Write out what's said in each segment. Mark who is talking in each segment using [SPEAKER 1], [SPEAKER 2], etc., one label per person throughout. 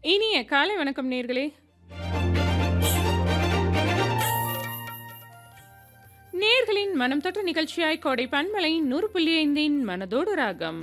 [SPEAKER 1] இனிய காலை வணக்கம் நேர்களே நேர்களின் மனம் தொட்ட நிகழ்ச்சியாய் கோடை பண்பலை நூறு புள்ளி ஐந்தின் மனதோடு ராகம்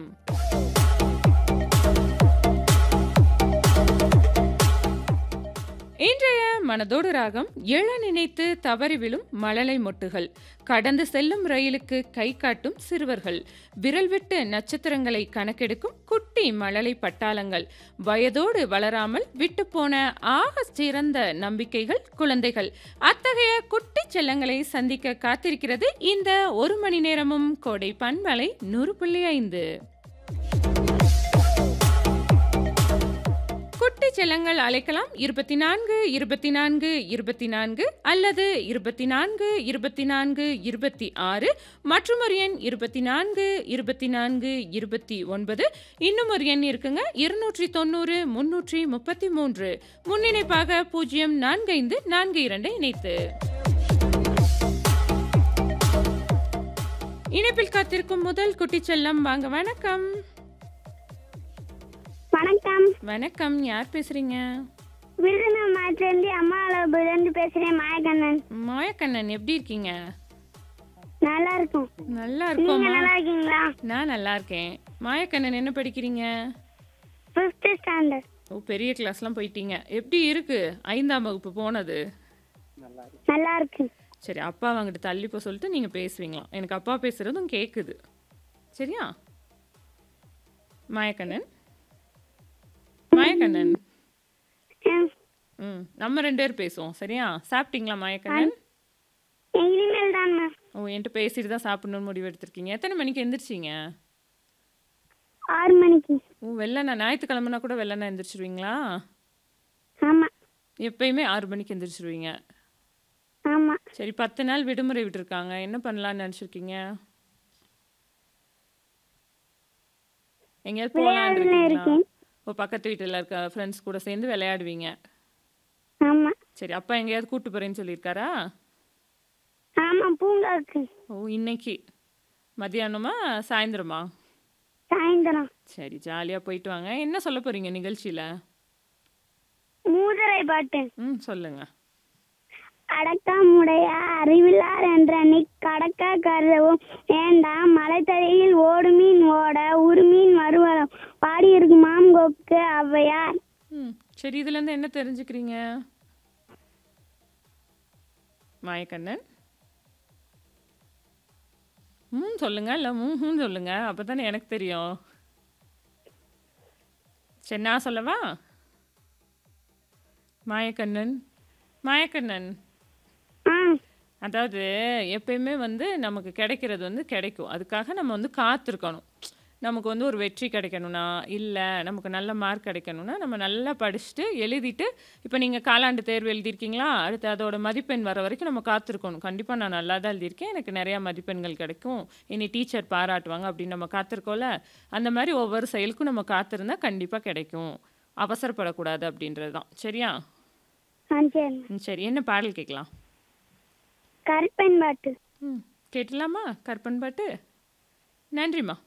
[SPEAKER 1] இன்றைய மனதோடு ராகம் எழ நினைத்து தவறி விழும் மழலை மொட்டுகள் கடந்து செல்லும் ரயிலுக்கு கை காட்டும் சிறுவர்கள் விரல் விட்டு நட்சத்திரங்களை கணக்கெடுக்கும் குட்டி மழலை பட்டாளங்கள் வயதோடு வளராமல் விட்டுப்போன ஆக சிறந்த நம்பிக்கைகள் குழந்தைகள் அத்தகைய குட்டி செல்லங்களை சந்திக்க காத்திருக்கிறது இந்த ஒரு மணி நேரமும் கோடை பண்பலை நூறு புள்ளி ஐந்து குட்டி செல்லங்கள் அழைக்கலாம் இருபத்தி நான்கு இருபத்தி நான்கு இருபத்தி நான்கு அல்லது இருபத்தி நான்கு இருபத்தி நான்கு இருபத்தி ஆறு மற்றும் ஒரு எண் இருபத்தி நான்கு இருபத்தி நான்கு இருபத்தி ஒன்பது இன்னும் ஒரு எண் இருக்குங்க இருநூற்றி தொண்ணூறு முன்னூற்றி முப்பத்தி மூன்று முன்னிணைப்பாக பூஜ்ஜியம் நான்கு ஐந்து நான்கு இரண்டை இணைத்து இணைப்பில் காத்திருக்கும் முதல் குட்டி செல்லம் வாங்க வணக்கம்
[SPEAKER 2] வணக்கம்
[SPEAKER 1] வணக்கம் யார் பேசுறீங்க
[SPEAKER 2] விருதுநகர் மாவட்டத்திலிருந்து அம்மா அளவுலேருந்து பேசுறேன் மாயக்கண்ணன்
[SPEAKER 1] மாயக்கண்ணன் எப்படி இருக்கீங்க
[SPEAKER 2] நல்லா இருக்கும்
[SPEAKER 1] நல்லா
[SPEAKER 2] நீங்க
[SPEAKER 1] இருக்கோமா
[SPEAKER 2] நல்லா இருக்கீங்களா
[SPEAKER 1] நான் நல்லா இருக்கேன் மாயக்கண்ணன் என்ன படிக்கிறீங்க
[SPEAKER 2] ஃபிஃப்த் ஸ்டாண்டர்ட்
[SPEAKER 1] ஓ பெரிய கிளாஸ்லாம் போயிட்டீங்க எப்படி இருக்கு ஐந்தாம் வகுப்பு போனது
[SPEAKER 2] நல்லா இருக்கு
[SPEAKER 1] சரி அப்பா வாங்கிட்டு தள்ளி போ சொல்லிட்டு நீங்கள் பேசுவீங்களாம் எனக்கு அப்பா பேசுகிறதும் கேட்குது சரியா மாயக்கண்ணன் மாயக்கண்ணன்
[SPEAKER 2] ம்,
[SPEAKER 1] ம் நம்ம ரெண்டு பேர் பேசுவோம் சரியா சாப்பிட்டீங்களா மாயக்கண்ணன்
[SPEAKER 2] இனிமேல் தான் மேம்
[SPEAKER 1] ஓ என்கிட்ட பேசிட்டு தான் சாப்பிடணும்னு முடிவு எடுத்திருக்கீங்க எத்தனை மணிக்கு எந்திரிச்சிங்க
[SPEAKER 2] ஆறு மணிக்கு
[SPEAKER 1] ஓ வெள்ளண்ணா ஞாயிற்றுக்கிழமைனா கூட வெள்ளண்ணா எந்திரிச்சிருவீங்களா
[SPEAKER 2] ஆமா
[SPEAKER 1] எப்பயுமே ஆறு மணிக்கு எந்திரிச்சிருவீங்க
[SPEAKER 2] ஆமா
[SPEAKER 1] சரி பத்து நாள் விடுமுறை விட்டுருக்காங்க என்ன பண்ணலாம்னு நினச்சிருக்கீங்க எங்கேயாவது போகலான்னு
[SPEAKER 2] விளையாடலாம்
[SPEAKER 1] இருக்கீங்களா
[SPEAKER 2] இருக்கேன்.
[SPEAKER 1] ஓ பக்கத்து வீட்டில் இருக்க ஃப்ரெண்ட்ஸ் கூட சேர்ந்து விளையாடுவீங்க
[SPEAKER 2] ஆமா
[SPEAKER 1] சரி அப்பா எங்கேயாவது கூட்டு போகிறேன்னு சொல்லியிருக்காரா
[SPEAKER 2] ஆமா பூங்காவுக்கு
[SPEAKER 1] ஓ இன்னைக்கு மதியானமா சாயந்தரமா
[SPEAKER 2] சாயந்தரம்
[SPEAKER 1] சரி ஜாலியாக போயிட்டு வாங்க என்ன சொல்ல போகிறீங்க நிகழ்ச்சியில்
[SPEAKER 2] மூதரை பாட்டு
[SPEAKER 1] ம் சொல்லுங்கள்
[SPEAKER 2] அடக்காமுடைய அறிவில்லார் என்ற நீ கடக்க கருதவும் வேண்டாம் மலைத்தடியில் ஓடுமீன் ஓட உருமீன் மறுவலம் பாடியிருக்கு மாம்கோக்கு ஔவையார்
[SPEAKER 1] ம் சரி இதுலேருந்து என்ன தெரிஞ்சுக்கிறீங்க மாயக்கண்ணன் ம் சொல்லுங்க இல்லை ம் ம் சொல்லுங்க அப்போ தானே எனக்கு தெரியும் சரி நான் சொல்லவா மாயக்கண்ணன் மாயக்கண்ணன்
[SPEAKER 2] ஆ
[SPEAKER 1] அதாவது எப்பயுமே வந்து நமக்கு கிடைக்கிறது வந்து கிடைக்கும் அதுக்காக நம்ம வந்து காத்திருக்கணும் நமக்கு வந்து ஒரு வெற்றி கிடைக்கணும்னா இல்லை நமக்கு நல்ல மார்க் கிடைக்கணும்னா நம்ம நல்லா படிச்சுட்டு எழுதிட்டு இப்போ நீங்கள் காலாண்டு தேர்வு எழுதியிருக்கீங்களா அடுத்து அதோட மதிப்பெண் வர வரைக்கும் நம்ம காத்திருக்கணும் கண்டிப்பாக நான் நல்லா தான் எழுதியிருக்கேன் எனக்கு நிறையா மதிப்பெண்கள் கிடைக்கும் இனி டீச்சர் பாராட்டுவாங்க அப்படின்னு நம்ம காத்திருக்கோம்ல அந்த மாதிரி ஒவ்வொரு செயலுக்கும் நம்ம காத்திருந்தா கண்டிப்பாக கிடைக்கும் அவசரப்படக்கூடாது அப்படின்றது தான் சரியா
[SPEAKER 2] ஆ சரி
[SPEAKER 1] ம், சரி என்ன பாடல் கேட்கலாம்
[SPEAKER 2] கருப்பன் பாட்டு
[SPEAKER 1] ம் கேட்டலாமா கற்பன் பாட்டு நன்றிம்மா